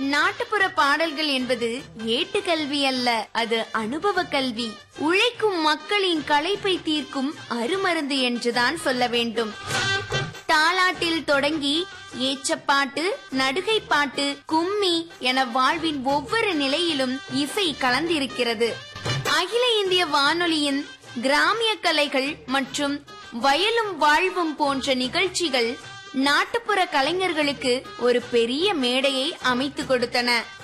நாட்டுப்புற பாடல்கள் என்பது ஏட்டு கல்வி அல்ல அது அனுபவ கல்வி உழைக்கும் மக்களின் களைப்பை தீர்க்கும் அருமருந்து என்றுதான் சொல்ல வேண்டும் தாலாட்டில் தொடங்கி ஏச்சப்பாட்டு நடுகை பாட்டு கும்மி என வாழ்வின் ஒவ்வொரு நிலையிலும் இசை கலந்திருக்கிறது அகில இந்திய வானொலியின் கிராமிய கலைகள் மற்றும் வயலும் வாழ்வும் போன்ற நிகழ்ச்சிகள் நாட்டுப்புற கலைஞர்களுக்கு ஒரு பெரிய மேடையை அமைத்து கொடுத்தன